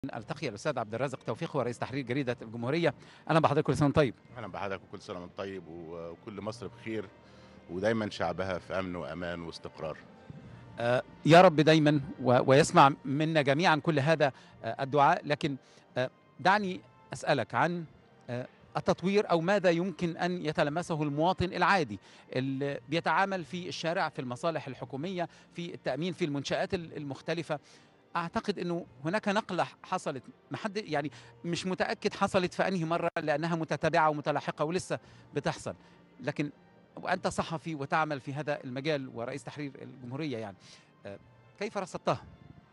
التقي الاستاذ عبد الرازق توفيق هو رئيس تحرير جريده الجمهوريه اهلا بحضرتك كل سنه وأنت طيب اهلا بحضرتك وكل سنه وانت طيب وكل مصر بخير ودايما شعبها في امن وامان واستقرار آه، يا رب دايما و- ويسمع منا جميعا كل هذا آه، الدعاء لكن آه، دعني اسالك عن آه، التطوير او ماذا يمكن ان يتلمسه المواطن العادي اللي بيتعامل في الشارع في المصالح الحكوميه في التامين في المنشات ال- المختلفه اعتقد انه هناك نقله حصلت ما حد يعني مش متاكد حصلت في انهي مره لانها متتابعه ومتلاحقه ولسه بتحصل لكن وانت صحفي وتعمل في هذا المجال ورئيس تحرير الجمهوريه يعني آه، كيف رصدتها؟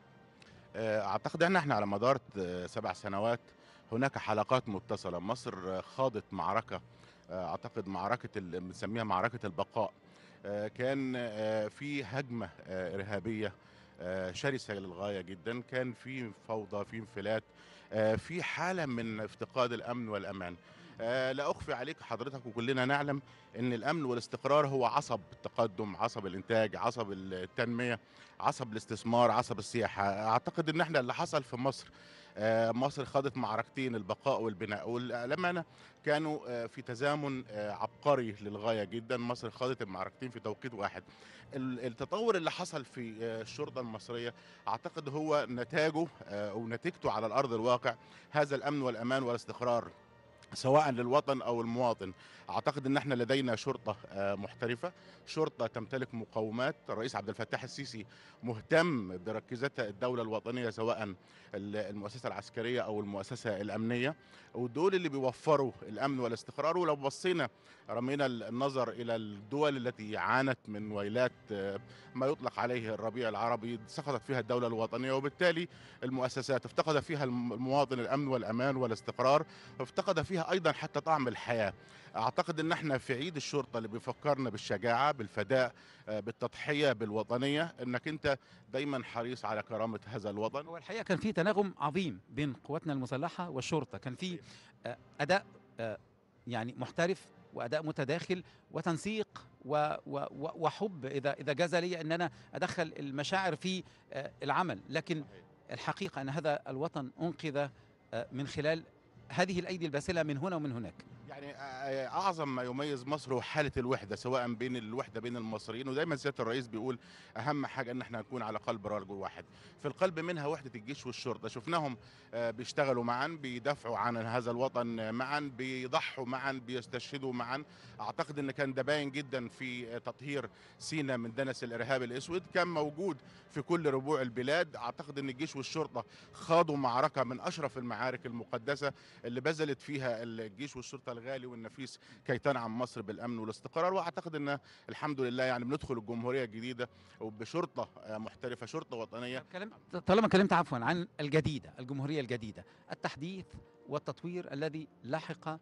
آه، اعتقد ان احنا على مدار آه، سبع سنوات هناك حلقات متصله مصر آه، خاضت معركه آه، اعتقد معركه ال- بنسميها معركه البقاء آه، كان آه، في هجمه آه، ارهابيه آه، شرسه للغايه جدا كان في فوضى في انفلات آه، في حاله من افتقاد الامن والامان آه، لا اخفي عليك حضرتك وكلنا نعلم ان الامن والاستقرار هو عصب التقدم عصب الانتاج عصب التنميه عصب الاستثمار عصب السياحه اعتقد ان احنا اللي حصل في مصر آه، مصر خاضت معركتين البقاء والبناء والامانه كانوا آه، في تزامن آه، عبقري للغايه جدا مصر خاضت المعركتين في توقيت واحد ال- التطور اللي حصل في آه، الشرطه المصريه اعتقد هو نتاجه آه، او نتيجته على الارض الواقع هذا الامن والامان والاستقرار سواء للوطن او المواطن اعتقد ان احنا لدينا شرطه آه، محترفه شرطه تمتلك مقومات الرئيس عبد الفتاح السيسي مهتم بركيزتها الدوله الوطنيه سواء ال- المؤسسه العسكريه او المؤسسه الامنيه ودول اللي بيوفروا الامن والاستقرار ولو بصينا رمينا النظر الى الدول التي عانت من ويلات آه، ما يطلق عليه الربيع العربي سقطت فيها الدوله الوطنيه وبالتالي المؤسسات افتقد فيها الم- المواطن الامن والامان والاستقرار افتقد فيها ايضا حتى طعم الحياه اعتقد ان احنا في عيد الشرطه اللي بيفكرنا بالشجاعه بالفداء آه، بالتضحيه بالوطنيه انك انت دايما حريص على كرامه هذا الوطن هو الحقيقه كان في تناغم عظيم بين قواتنا المسلحه والشرطه كان في آه، اداء آه، يعني محترف واداء متداخل وتنسيق و و و وحب اذا اذا جاز لي ان انا ادخل المشاعر في آه، العمل لكن الحقيقه ان هذا الوطن انقذ آه، من خلال هذه الايدي الباسله من هنا ومن هناك يعني آه، اعظم ما يميز مصر هو حاله الوحده سواء بين الوحده بين المصريين ودايما سياده الرئيس بيقول اهم حاجه ان احنا نكون على قلب رجل واحد في القلب منها وحده الجيش والشرطه شفناهم آه، بيشتغلوا معا بيدافعوا عن هذا الوطن معا بيضحوا معا بيستشهدوا معا اعتقد ان كان ده باين جدا في آه، تطهير سينا من دنس الارهاب الاسود كان موجود في كل ربوع البلاد اعتقد ان الجيش والشرطه خاضوا معركه من اشرف المعارك المقدسه اللي بذلت فيها الجيش والشرطه الغالي والنفيس كي تنعم مصر بالامن والاستقرار واعتقد ان الحمد لله يعني بندخل الجمهوريه الجديده وبشرطه آه، محترفه شرطه وطنيه كلام طالما كلمت عفوا عن الجديده الجمهوريه الجديده التحديث والتطوير الذي لحق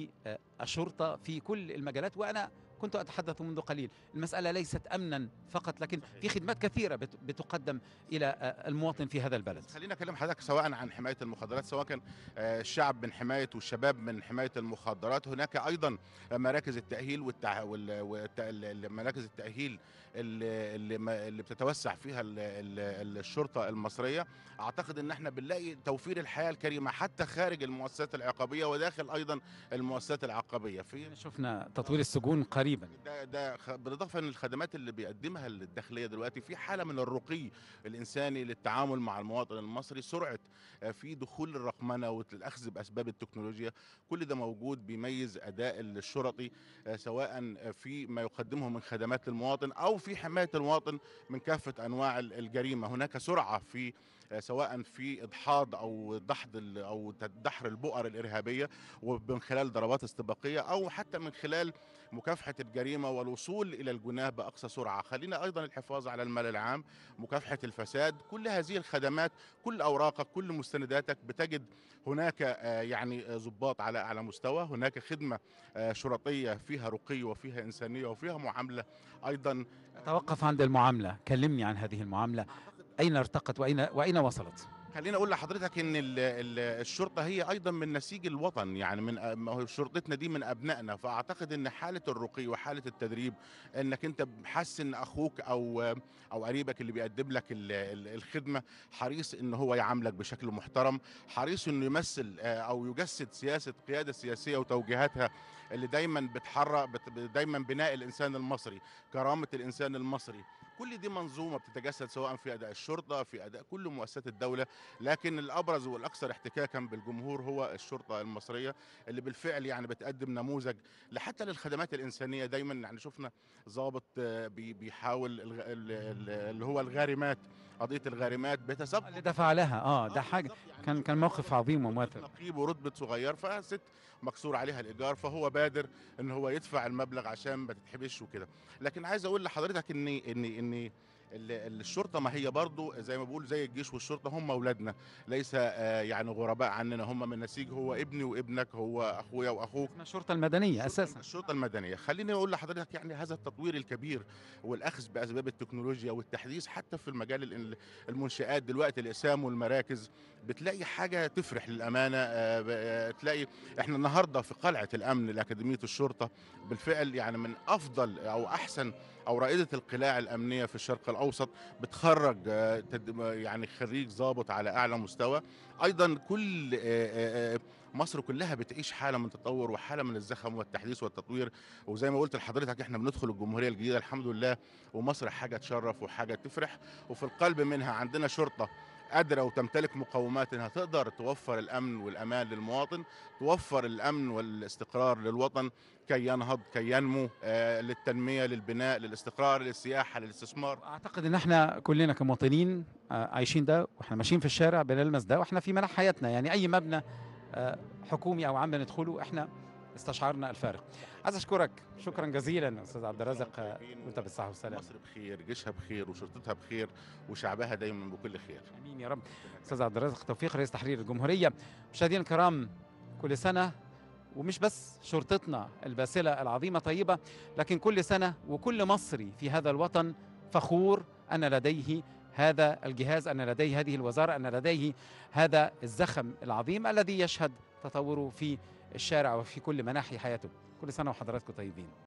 بالشرطه في كل المجالات وانا كنت اتحدث منذ قليل المساله ليست امنا فقط لكن في خدمات كثيره بت- بتقدم الى آه، المواطن في هذا البلد خلينا اكلم حضرتك سواء عن حمايه المخدرات سواء كان آه، الشعب من حمايه والشباب من حمايه المخدرات هناك ايضا مراكز التاهيل والتع... وال... والت... ال- مراكز التاهيل اللي اللي, ما... اللي بتتوسع فيها ال... ال... الشرطه المصريه اعتقد ان احنا بنلاقي توفير الحياه الكريمه حتى خارج المؤسسات العقابيه وداخل ايضا المؤسسات العقابيه في شفنا تطوير السجون قريبا ده ده خ- بالاضافه ان الخدمات اللي بيقدمها الداخليه دلوقتي في حاله من الرقي الانساني للتعامل مع المواطن المصري سرعه آه، في دخول الرقمنه والاخذ باسباب التكنولوجيا كل ده موجود بيميز اداء الشرطي آه، سواء في ما يقدمه من خدمات للمواطن او في حمايه المواطن من كافه انواع ال- الجريمه هناك سرعه في آه، سواء في اضحاد او دحض ال- او دحر البؤر الارهابيه ومن خلال ضربات استباقيه او حتى من خلال مكافحه الجريمه والوصول الى الجناه باقصى سرعه خلينا ايضا الحفاظ على المال العام مكافحه الفساد كل هذه الخدمات كل اوراقك كل مستنداتك بتجد هناك آه، يعني آه، ضباط على اعلى مستوى هناك خدمه آه، شرطيه فيها رقي وفيها انسانيه وفيها معامله ايضا توقف عند المعامله كلمني عن هذه المعامله اين ارتقت واين واين وصلت خليني اقول لحضرتك ان ال ال الشرطه هي ايضا من نسيج الوطن يعني من أ- ما هو شرطتنا دي من ابنائنا فاعتقد ان حاله الرقي وحاله التدريب انك انت حاسس ان اخوك او او قريبك اللي بيقدم لك ال- ال- الخدمه حريص ان هو يعاملك بشكل محترم حريص انه يمثل آه، او يجسد سياسه قياده سياسيه وتوجيهاتها اللي دايما بتحرك بت- دايما بناء الانسان المصري كرامه الانسان المصري كل دي منظومه بتتجسد سواء في اداء الشرطه في اداء كل مؤسسات الدوله لكن الابرز والاكثر احتكاكا بالجمهور هو الشرطه المصريه اللي بالفعل يعني بتقدم نموذج حتى للخدمات الانسانيه دايما يعني شفنا ضابط آه، بي- بيحاول الغ- ال- ال- اللي هو الغارمات قضيه الغارمات بيتسبب اللي دفع لها اه ده حاجه بالظبط يعني كان شوف كان موقف عظيم ومؤثر نقيب ورتبه صغير فست مكسور عليها الايجار فهو بادر ان هو يدفع المبلغ عشان ما تتحبش وكده لكن عايز اقول لحضرتك ان ان ان ال- الشرطه ما هي برضو زي ما بقول زي الجيش والشرطه هم اولادنا ليس آه، يعني غرباء عننا هم من نسيج هو ابني وابنك هو اخويا واخوك اسمها الشرطه المدنيه الشرطة- اساسا الشرطه المدنيه خليني اقول لحضرتك يعني هذا التطوير الكبير والاخذ باسباب التكنولوجيا والتحديث حتى في المجال ال- المنشآت دلوقتي الاقسام والمراكز بتلاقي حاجه تفرح للامانه آه، ب- آه، تلاقي احنا النهارده في قلعه الامن لاكاديميه الشرطه بالفعل يعني من افضل او احسن او رائده القلاع الامنيه في الشرق الاوسط بتخرج آه، تد- يعني خريج ضابط على اعلى مستوى ايضا كل آه، آه، آه، مصر كلها بتعيش حاله من التطور وحاله من الزخم والتحديث والتطوير وزي ما قلت لحضرتك احنا بندخل الجمهوريه الجديده الحمد لله ومصر حاجه تشرف وحاجه تفرح وفي القلب منها عندنا شرطه قادره وتمتلك مقومات انها تقدر توفر الامن والامان للمواطن توفر الامن والاستقرار للوطن كي ينهض كي ينمو آه للتنميه للبناء للاستقرار للسياحه للاستثمار اعتقد ان احنا كلنا كمواطنين آه، عايشين ده واحنا ماشيين في الشارع بنلمس ده واحنا في منح حياتنا يعني اي مبنى آه، حكومي او عام بندخله احنا استشعرنا الفارق عايز اشكرك شكرا جزيلا استاذ عبد الرازق آه، وانت بالصحه والسلامه مصر بخير جيشها بخير وشرطتها بخير وشعبها دايما بكل خير امين يا رب استاذ عبد الرازق توفيق رئيس تحرير الجمهوريه مشاهدينا الكرام كل سنه ومش بس شرطتنا الباسله العظيمه طيبه لكن كل سنه وكل مصري في هذا الوطن فخور ان لديه هذا الجهاز ان لديه هذه الوزاره ان لديه هذا الزخم العظيم الذي يشهد تطوره في الشارع وفي كل مناحي حياته كل سنه وحضراتكم طيبين